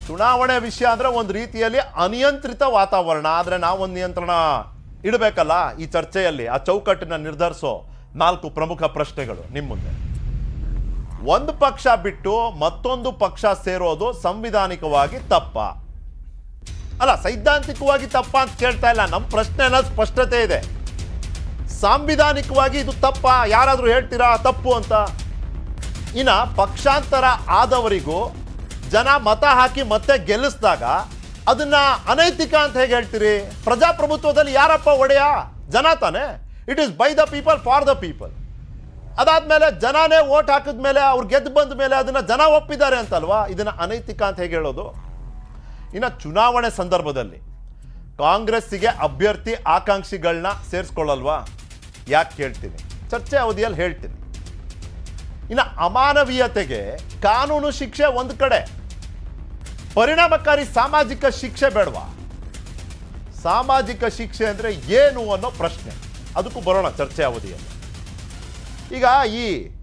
ಚುನಾವಣೆ ವಿಷಯ ಅಂದ್ರೆ ಒಂದು ರೀತಿಯಲ್ಲಿ ಅನಿಯಂತ್ರಿತ ವಾತಾವರಣ ಆದ್ರೆ ನಾವೊಂದು ನಿಯಂತ್ರಣ ಇಡಬೇಕಲ್ಲ ಈ ಚರ್ಚೆಯಲ್ಲಿ ಆ ಚೌಕಟ್ಟನ್ನ ನಿರ್ಧರಿಸೋ ನಾಲ್ಕು ಪ್ರಮುಖ ಪ್ರಶ್ನೆಗಳು ನಿಮ್ಮ ಮುಂದೆ ಒಂದು ಪಕ್ಷ ಬಿಟ್ಟು ಮತ್ತೊಂದು ಪಕ್ಷ ಸೇರೋದು ಸಂವಿಧಾನಿಕವಾಗಿ ತಪ್ಪ ಅಲ್ಲ ಸೈದ್ಧಾಂತಿಕವಾಗಿ ತಪ್ಪ ಅಂತ ಕೇಳ್ತಾ ಇಲ್ಲ ನಮ್ಮ ಪ್ರಶ್ನೆ ಅನ್ನೋದು ಸ್ಪಷ್ಟತೆ ಇದೆ ಸಾಂವಿಧಾನಿಕವಾಗಿ ಇದು ತಪ್ಪ ಯಾರಾದರೂ ಹೇಳ್ತೀರಾ ತಪ್ಪು ಅಂತ ಇನ್ನ ಪಕ್ಷಾಂತರ ಆದವರಿಗೂ ಜನ ಮತ ಹಾಕಿ ಮತ್ತೆ ಗೆಲ್ಲಿಸಿದಾಗ ಅದನ್ನ ಅನೈತಿಕ ಅಂತ ಹೇಗೆ ಹೇಳ್ತೀರಿ ಪ್ರಜಾಪ್ರಭುತ್ವದಲ್ಲಿ ಯಾರಪ್ಪ ಒಡೆಯ ಜನ ತಾನೆ it is by the people for the people ಅದಾದ್ಮೇಲೆ ಜನನೇ ಓಟ್ ಹಾಕಿದ ಮೇಲೆ ಅವ್ರು ಗೆದ್ದು ಬಂದ ಮೇಲೆ ಅದನ್ನ ಜನ ಒಪ್ಪಿದ್ದಾರೆ ಅಂತಲ್ವಾ ಇದನ್ನ ಅನೈತಿಕ ಅಂತ ಹೇಗೆ ಹೇಳೋದು ಇನ್ನು ಚುನಾವಣೆ ಸಂದರ್ಭದಲ್ಲಿ ಕಾಂಗ್ರೆಸ್ಸಿಗೆ ಅಭ್ಯರ್ಥಿ ಆಕಾಂಕ್ಷಿಗಳನ್ನ ಸೇರಿಸ್ಕೊಳ್ಳಲ್ವಾ ಯಾಕೆ ಕೇಳ್ತೀನಿ ಚರ್ಚೆ ಅವಧಿಯಲ್ಲಿ ಹೇಳ್ತೀನಿ ಇನ್ನು ಅಮಾನವೀಯತೆಗೆ ಕಾನೂನು ಶಿಕ್ಷೆ ಒಂದು ಕಡೆ ಪರಿಣಾಮಕಾರಿ ಸಾಮಾಜಿಕ ಶಿಕ್ಷೆ ಬೇಡವಾ ಸಾಮಾಜಿಕ ಶಿಕ್ಷೆ ಅಂದರೆ ಏನು ಅನ್ನೋ ಪ್ರಶ್ನೆ ಅದಕ್ಕೂ ಬರೋಣ ಚರ್ಚೆ ಅವಧಿಯಲ್ಲಿ ಈಗ ಈ